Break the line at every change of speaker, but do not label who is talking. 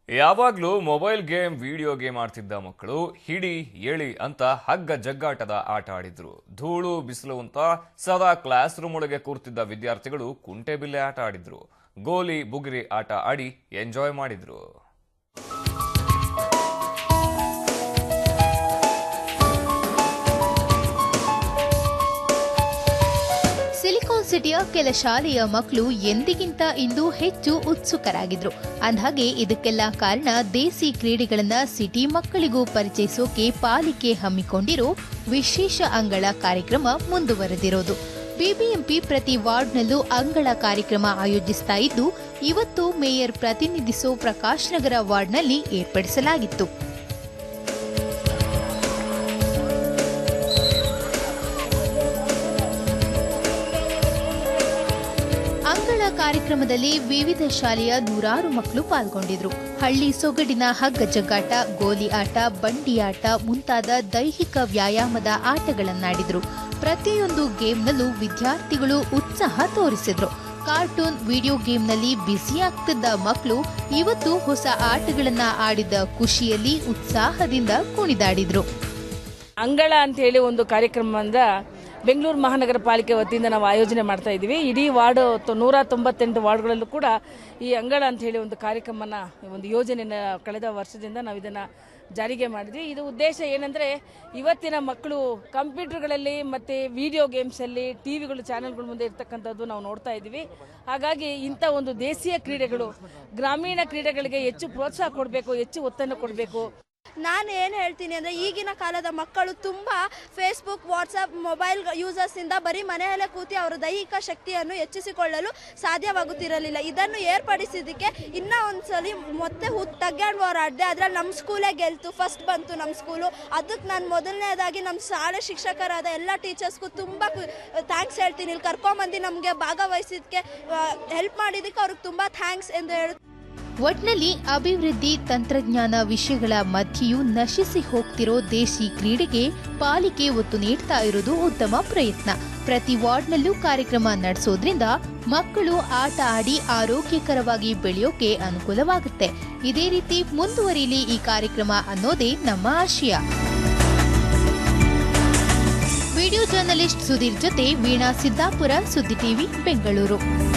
ಯಾವಾಗ್ಲೂ mobile game video game ಆಡ್ತಿದ್ದ ಮಕ್ಕಳು ಹಿಡಿ ಎಳಿ ಅಂತ ಹಗ್ಗ ಜಗ್ಗಾಟದ ಆಟ ಆಡಿದ್ರು ಧೂಳು ಬಿಸಿಲು ಅಂತ ಸದಾ ಕ್ಲಾಸ್ ರೂಮ್ ಒಳಗೆ ಕೂರ್ತಿದ್ದ ವಿದ್ಯಾರ್ಥಿಗಳು ಕುಂಟೆಬಿಲ್ಲೆ ಆಟ ಆಡಿದ್ರು ಗೋಲಿ ಬುಗುರಿ ಆಟ ಆಡಿ ಎಂಜಾಯ್ ಮಾಡಿದ್ರು
ಸಿಲಿಕಾನ್ ಸಿಟಿಯ ಕೆಲ ಶಾಲೆಯ ಮಕ್ಕಳು ಎಂದಿಗಿಂತ ಇಂದು ಹೆಚ್ಚು ಉತ್ಸುಕರಾಗಿದ್ರು ಅಂದ್ಹಾಗೆ ಇದಕ್ಕೆಲ್ಲ ಕಾರಣ ದೇಸಿ ಕ್ರೀಡೆಗಳನ್ನ ಸಿಟಿ ಮಕ್ಕಳಿಗೂ ಪರಿಚಯಿಸೋಕೆ ಪಾಲಿಕೆ ಹಮ್ಮಿಕೊಂಡಿರೋ ವಿಶೇಷ ಅಂಗಳ ಕಾರ್ಯಕ್ರಮ ಮುಂದುವರೆದಿರೋದು ಬಿಬಿಎಂಪಿ ಪ್ರತಿ ವಾರ್ಡ್ನಲ್ಲೂ ಅಂಗಳ ಕಾರ್ಯಕ್ರಮ ಆಯೋಜಿಸ್ತಾ ಇದ್ದು ಇವತ್ತು ಮೇಯರ್ ಪ್ರತಿನಿಧಿಸೋ ಪ್ರಕಾಶ್ ನಗರ ವಾರ್ಡ್ನಲ್ಲಿ ಏರ್ಪಡಿಸಲಾಗಿತ್ತು ಅಂಗಳ ಕಾರ್ಯಕ್ರಮದಲ್ಲಿ ವಿವಿಧ ಶಾಲೆಯ ನೂರಾರು ಮಕ್ಕಳು ಪಾಲ್ಗೊಂಡಿದ್ರು ಹಳ್ಳಿ ಸೊಗಡಿನ ಹಗ್ಗ ಜಗ್ಗಾಟ ಗೋಲಿ ಆಟ ಬಂಡಿ ಆಟ ಮುಂತಾದ ದೈಹಿಕ ವ್ಯಾಯಾಮದ ಆಟಗಳನ್ನಾಡಿದ್ರು ಪ್ರತಿಯೊಂದು ಗೇಮ್ನಲ್ಲೂ ವಿದ್ಯಾರ್ಥಿಗಳು ಉತ್ಸಾಹ ತೋರಿಸಿದ್ರು ಕಾರ್ಟೂನ್ ವಿಡಿಯೋ ಗೇಮ್ನಲ್ಲಿ ಬ್ಯುಸಿಯಾಗ್ತಿದ್ದ ಮಕ್ಕಳು ಇವತ್ತು ಹೊಸ ಆಟಗಳನ್ನ ಆಡಿದ ಖುಷಿಯಲ್ಲಿ ಉತ್ಸಾಹದಿಂದ ಕುಣಿದಾಡಿದ್ರು
ಅಂಗಳ ಅಂತ ಹೇಳಿ ಒಂದು ಕಾರ್ಯಕ್ರಮದಿಂದ ಬೆಂಗಳೂರು ಮಹಾನಗರ ಪಾಲಿಕೆ ವತಿಯಿಂದ ನಾವು ಆಯೋಜನೆ ಮಾಡ್ತಾ ಇದ್ದೀವಿ ಇಡೀ ವಾರ್ಡ್ ತ- ನೂರ ತೊಂಬತ್ತೆಂಟು ವಾರ್ಡ್ಗಳಲ್ಲೂ ಕೂಡ ಈ ಅಂಗಳ ಅಂತ ಹೇಳಿ ಒಂದು ಕಾರ್ಯಕ್ರಮನ ಒಂದು ಯೋಜನೆನ ಕಳೆದ ವರ್ಷದಿಂದ ನಾವು ಇದನ್ನು ಜಾರಿಗೆ ಮಾಡಿದ್ವಿ ಇದು ಉದ್ದೇಶ ಏನಂದರೆ ಇವತ್ತಿನ ಮಕ್ಕಳು ಕಂಪ್ಯೂಟರ್ಗಳಲ್ಲಿ ಮತ್ತು ವಿಡಿಯೋ ಗೇಮ್ಸಲ್ಲಿ ಟಿ ವಿಗಳು ಚಾನೆಲ್ಗಳ ಮುಂದೆ ಇರ್ತಕ್ಕಂಥದ್ದು ನಾವು ನೋಡ್ತಾ ಇದ್ದೀವಿ ಹಾಗಾಗಿ ಇಂಥ ಒಂದು ದೇಶೀಯ ಕ್ರೀಡೆಗಳು ಗ್ರಾಮೀಣ ಕ್ರೀಡೆಗಳಿಗೆ ಹೆಚ್ಚು ಪ್ರೋತ್ಸಾಹ ಕೊಡಬೇಕು ಹೆಚ್ಚು ಒತ್ತನ್ನು ಕೊಡಬೇಕು
ನಾನು ಏನು ಹೇಳ್ತೀನಿ ಅಂದರೆ ಈಗಿನ ಕಾಲದ ಮಕ್ಕಳು ತುಂಬ ಫೇಸ್ಬುಕ್ ವಾಟ್ಸಪ್ ಮೊಬೈಲ್ ಯೂಸರ್ಸಿಂದ ಬರೀ ಮನೆಯಲ್ಲೇ ಕೂತಿ ಅವರ ದೈಹಿಕ ಶಕ್ತಿಯನ್ನು ಹೆಚ್ಚಿಸಿಕೊಳ್ಳಲು ಸಾಧ್ಯವಾಗುತ್ತಿರಲಿಲ್ಲ ಇದನ್ನು ಏರ್ಪಡಿಸಿದ್ದಕ್ಕೆ ಇನ್ನೂ ಒಂದ್ಸಲಿ ಮತ್ತೆ ಹು ತಗ್ಗಾಡ್ ಹೋರಾಡಿದೆ ಅದ್ರಲ್ಲಿ ನಮ್ಮ ಸ್ಕೂಲೇ ಗೆಲ್ತು ಫಸ್ಟ್ ಬಂತು ನಮ್ಮ ಸ್ಕೂಲು ಅದಕ್ಕೆ ನಾನು ಮೊದಲನೇದಾಗಿ ನಮ್ಮ ಶಾಲೆ ಶಿಕ್ಷಕರಾದ ಎಲ್ಲ ಟೀಚರ್ಸ್ಗೂ ತುಂಬ ಥ್ಯಾಂಕ್ಸ್ ಹೇಳ್ತೀನಿ ಇಲ್ಲಿ ಕರ್ಕೊಂಬಂದು ನಮಗೆ ಭಾಗವಹಿಸಿದ್ದಕ್ಕೆ ಹೆಲ್ಪ್ ಮಾಡಿದ್ದಕ್ಕೆ ಅವ್ರಿಗೆ ತುಂಬ ಥ್ಯಾಂಕ್ಸ್ ಎಂದು ಹೇಳು
ಒಟ್ನಲ್ಲಿ ಅಭಿವೃದ್ಧಿ ತಂತ್ರಜ್ಞಾನ ವಿಷಯಗಳ ಮಧ್ಯೆಯೂ ನಶಿಸಿ ಹೋಗ್ತಿರೋ ದೇಶಿ ಕ್ರೀಡೆಗೆ ಪಾಲಿಕೆ ಒತ್ತು ನೀಡ್ತಾ ಇರೋದು ಉತ್ತಮ ಪ್ರಯತ್ನ ಪ್ರತಿ ವಾರ್ಡ್ನಲ್ಲೂ ಕಾರ್ಯಕ್ರಮ ನಡೆಸೋದ್ರಿಂದ ಮಕ್ಕಳು ಆಟ ಆಡಿ ಆರೋಗ್ಯಕರವಾಗಿ ಬೆಳೆಯೋಕೆ ಅನುಕೂಲವಾಗುತ್ತೆ ಇದೇ ರೀತಿ ಮುಂದುವರಿಯಲಿ ಈ ಕಾರ್ಯಕ್ರಮ ಅನ್ನೋದೇ ನಮ್ಮ ಆಶಯ ವಿಡಿಯೋ ಜರ್ನಲಿಸ್ಟ್ ಸುಧೀರ್ ಜೊತೆ ವೀಣಾ ಸಿದ್ದಾಪುರ ಸುದ್ದಿ ಟಿವಿ ಬೆಂಗಳೂರು